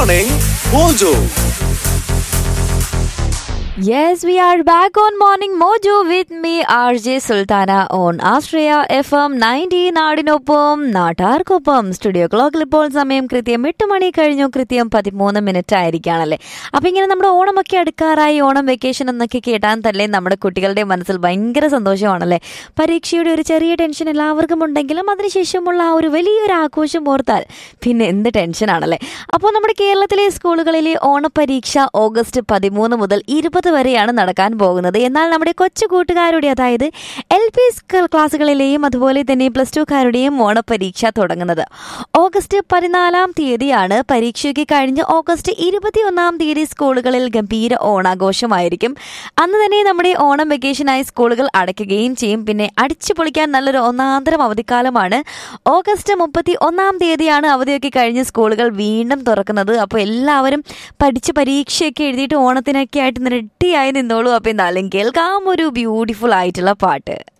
Morning Mojo. Yes, we are back on Morning Mojo with me, RJ Sultana on Australia FM 90 നാടിനൊപ്പം നാട്ടാർക്കൊപ്പം studio ക്ലോക്കിൽ ഇപ്പോൾ സമയം കൃത്യം എട്ട് മണി കഴിഞ്ഞു കൃത്യം പതിമൂന്ന് മിനിറ്റ് ആയിരിക്കുകയാണല്ലേ അപ്പം ഇങ്ങനെ നമ്മുടെ ഓണമൊക്കെ അടുക്കാറായി ഓണം വെക്കേഷൻ എന്നൊക്കെ കേട്ടാൻ തന്നെ നമ്മുടെ കുട്ടികളുടെ മനസ്സിൽ ഭയങ്കര സന്തോഷമാണല്ലേ പരീക്ഷയുടെ ഒരു ചെറിയ ടെൻഷൻ എല്ലാവർക്കും ഉണ്ടെങ്കിലും അതിനുശേഷമുള്ള ആ ഒരു വലിയൊരു ആഘോഷം ഓർത്താൽ പിന്നെ എന്ത് ടെൻഷനാണല്ലേ അപ്പോൾ നമ്മുടെ കേരളത്തിലെ സ്കൂളുകളിലെ ഓണപരീക്ഷ ഓഗസ്റ്റ് പതിമൂന്ന് മുതൽ ഇരുപത് വരെയാണ് നടക്കാൻ പോകുന്നത് എന്നാൽ നമ്മുടെ കൊച്ചു കൂട്ടുകാരുടെ അതായത് എൽ പി ക്ലാസ്സുകളിലെയും അതുപോലെ തന്നെ പ്ലസ് ടുക്കാരുടെയും ഓണപരീക്ഷ തുടങ്ങുന്നത് ഓഗസ്റ്റ് പതിനാലാം തീയതിയാണ് പരീക്ഷയ്ക്ക് കഴിഞ്ഞ് ഓഗസ്റ്റ് ഇരുപത്തി ഒന്നാം തീയതി സ്കൂളുകളിൽ ഗംഭീര ഓണാഘോഷമായിരിക്കും അന്ന് തന്നെ നമ്മുടെ ഓണം വെക്കേഷനായി സ്കൂളുകൾ അടയ്ക്കുകയും ചെയ്യും പിന്നെ അടിച്ചു പൊളിക്കാൻ നല്ലൊരു ഒന്നാന്തരം അവധിക്കാലമാണ് ഓഗസ്റ്റ് മുപ്പത്തി ഒന്നാം തീയതിയാണ് അവധിയൊക്കെ കഴിഞ്ഞ് സ്കൂളുകൾ വീണ്ടും തുറക്കുന്നത് അപ്പോൾ എല്ലാവരും പഠിച്ച് പരീക്ഷയൊക്കെ എഴുതിയിട്ട് ഓണത്തിനൊക്കെ ആയിട്ട് റെഡിയായി നിന്നോളൂ അപ്പോൾ എന്തായാലും കേൾക്കാം ഒരു ബ്യൂട്ടിഫുൾ ആയിട്ടുള്ള പാട്ട്